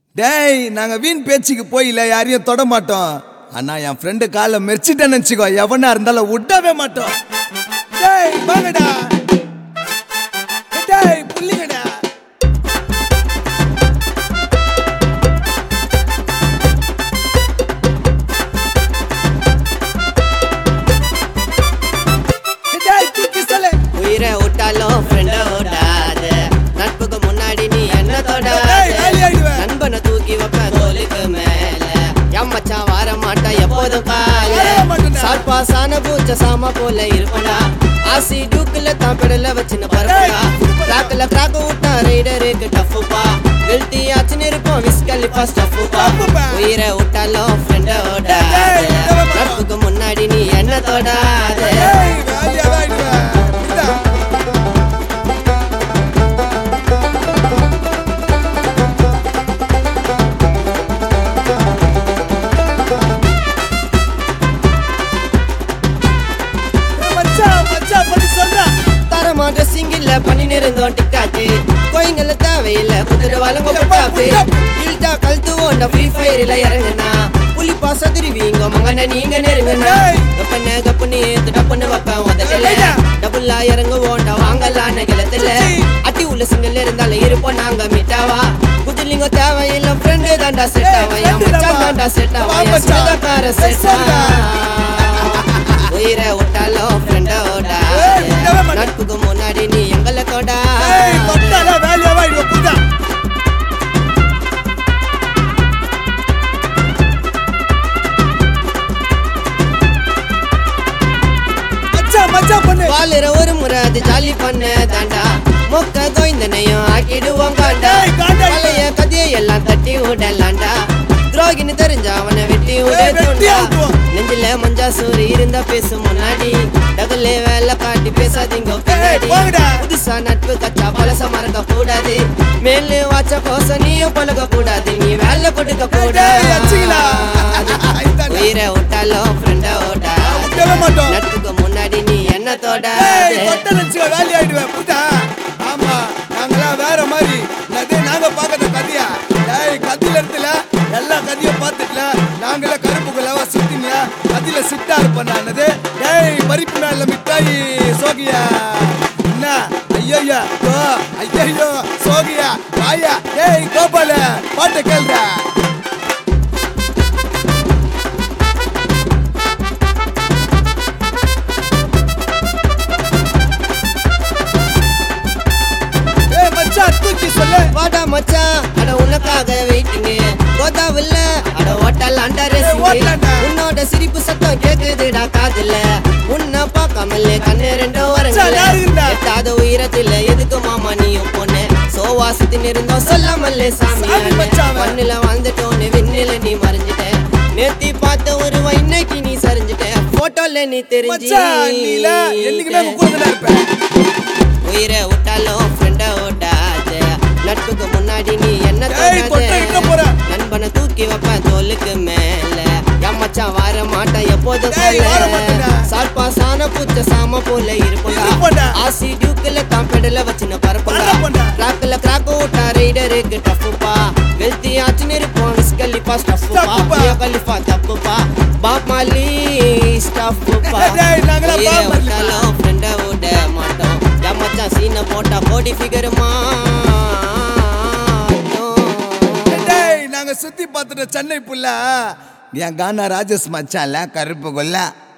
டேய் நாங்க வீண் பேச்சுக்கு போயில யாரையும் தொட மாட்டோம் ஆனா என் ஃப்ரெண்டு காலை மெரிச்சிட்டேன்னு நினச்சிக்கோ எவனா இருந்தாலும் விடவே மாட்டோம் டேய் வாங்கடா டேய் புள்ளிங்கடா டேய் தூக்கி சொல்லு உயிரை விட்டாலும் ஃப்ரெண்ட விடாத நட்புக்கு முன்னாடி நீ என்ன ஏய், தொடாத வேலி ஆயிடுவேன். நண்பனை தூக்கி வைப்ப தோலுக்கு மேல என் மச்சான் வர மாட்டான் எப்போதும் கால வரவே மாட்டேன்டா. சாப்பாசான பூச்ச சாம போல இருப்படா ஆசி டூக்குல தான் பெடல வச்சுன்னு பரப்படா ஏய், கிராக்ல கிராக் விட்டா ரைடருக்கு டஃப்புப்பா வெல்த்தி ஆச்சுன்னு இருப்போம் விஸ்கல்லி ஃபர்ஸ்ட் டஃப்புப்பா டஃப்புப்பா. உயிரை விட்டாலும் ஃப்ரெண்ட விடாத ஏய், விடவே மாட்டோம். நட்புக்கு முன்னாடி நீ என்ன தொடாத டேய் வேலையாதான் ஆயிடுவேன் இந்தா. ஏய், மச்சான் மச்சான் பண்ணி சொல்றா தரமா ட்ரெஸ்ஸிங் இல்ல பண்ணி நிறந்தோம் டிக்டாக்கு கோயிங்கள தேவையில்ல குதிரை வழங்க எப்பா, போட்டாப்பு புட்டா. இல்டா கழுத்து ஓண்ட ஃப்ரீ ஃபயர்ல இறங்குனா புலிப்பா சதுருவீங்க மகன நீங்க நெருங்குனா ஏய். கப்பன கப்புனு ஏத்து டப்புன்னு வைப்பேன் உதட்டல ஏய்டா. டபுளா இறங்க ஓண்ட வாங்கலான கிளத்துல சுச்சி. அட்டி உள்ள சிங்கல் இருந்தாலும் இருப்போம் நாங்க மிட்டாவா குதிலிங்க தேவையில்ல ஃப்ரெண்டு தாண்டா செட் ஏய், ஆவா friend மச்சான் தான்டா. தாண்டா செட் ஆவா வா, என் மச்சான். சின்னக்கார செட் சரிடா. உயிரை விட்டாலும் ஃப்ரெண்டோட ஏய், விடவே மாட்டேன். நட்புக்கு முன்னாடி நீ எங்களை கொடா ஏய் தொட்டால வேலையாவா ஆயிடுவேன் புரியுதா மச்சான் மச்சான் பண்ணு வாழுற ஒரு முறை அது ஜாலி பண்ண தாண்டா மொக்க கோய்ந்தனையும் ஆக்கிடுவோம் காண்டா ஏய், காண்டா. பழைய கதையை எல்லாம் தட்டி விடலாண்டா துரோகின்னு தெரிஞ்ச அவனை வெட்டி ஏய், வெட்டி விடட்டும்டா விட்டுருவோம். நெஞ்சில மஞ்சா சூரி இருந்தா பேசும் முன்னாடி டகுலே வேலை காட்டி பேசாதீங்க பின்னாடி போங்கடா. புதுசா நட்பு கச்சா பழச மறக்க கூடாது மேலு வாச்ச கோசம் நீயும் பழக கூடாது நீ வேலை கொடுக்க டேய், அடிச்சிங்களா? கூடாது இந்தாண்டா. உயிரை விட்டாலும் ஃப்ரெண்டோட விடவே மாட்டோம் நட்புக்கு முன்னாடி நீ என்ன தொட ஏய் தொட்ட நினைச்சு வேலையை ஆயிடுவேன் புரியுதா ஆமா நாங்களாம் வேற மாதிரி அதே நாங்க பார்க்கற கதையா டேய் கதையில இடத்துல எல்லா கதையும் பார்த்துக்கல நாங்களே கருப்புக்குள்ளவா சுத்திங்க கதையில சிட்டா இருப்பேன் நானது டேய் பறிப்பு மேல மிட்டாய் சோகியா என்ன ஐயய்யா கோ ஐயய்யோ சோகியா வாயா டேய் கோபால பாட்டை கேள்றா ஏய் மச்சான் தூக்கி சொல்லு வாடா மச்சான் அட உனக்காக வெயிட்டிங் கோதாவில்ல அட ஓட்டல் அண்டா ரேசிங் ஓட்டலாண்டா. உன்னோட சிரிப்பு சத்தம் கேக்குதுடா காதுல உன்னை பார்க்காமலே கண்ணு ரெண்டும் மச்சான், யாருங்கடா? வரங்கல எட்டாத உயரத்துல எதுக்கு மாமா நீயும் பொண்ணு சோவாசத்தின் இருந்தோம் சொல்லாமல்லே சாமி சாமி மச்சான் அவன். மண்ணுல வாழ்ந்துட்டோன்னு விண்ணில நீ மறைஞ்சிட்ட நேத்தி பார்த்த ஒரு இன்னைக்கு நீ சரிஞ்சிட்ட போட்டோல நீ தெரிஞ்சு மச்சான் நீல என்னைக்குமே உங்க கூட தான் இருப்பேன் உயிரை விட்டாலும் ஃப்ரெண்ட விடாத நட்புக்கு முன்னாடி நீ என்ன ஏய், கொட்டை இட்ட போற. நண்பனை தூக்கி வைப்பேன் தோலுக்கு மேல என் மச்சான் வர மாட்டான் எப்போதும் ஏய், வர மாட்டேன்டா. சார்பாசான பூச்ச சாம போல இருப்படா இருப்பேன்டா. ஆசி டியூக்கில் தான் பெடல வச்சுன்னு பரப்படா பரப்பேன்டா. கிராக்கில் கிராக் விட்டா ரைடருக்கு டஃப்புப்பா வெல்த்தி ஆச்சுன்னு இருப்போம் விஸ் கலிஃபா ஸ்டஃப்புப்பா ஸ்டஃப்புப்பா. பியா கலிஃபா தப்புப்பா பாப் மாலி ஸ்டஃப்புப்பா டேய், நாங்கெல்லாம் உயிரை பாப் மாலிப்பா. விட்டாலும் ஃப்ரெண்ட விட மாட்டோம் என் மச்சான் சீனை போட்டா கோடி ஃபிகருமா டேய் நாங்க சுத்தி பார்த்துட்ட சென்னை புள்ள என் கானா ராஜேஷ் மச்சான்ல கருப்பு கொல்ல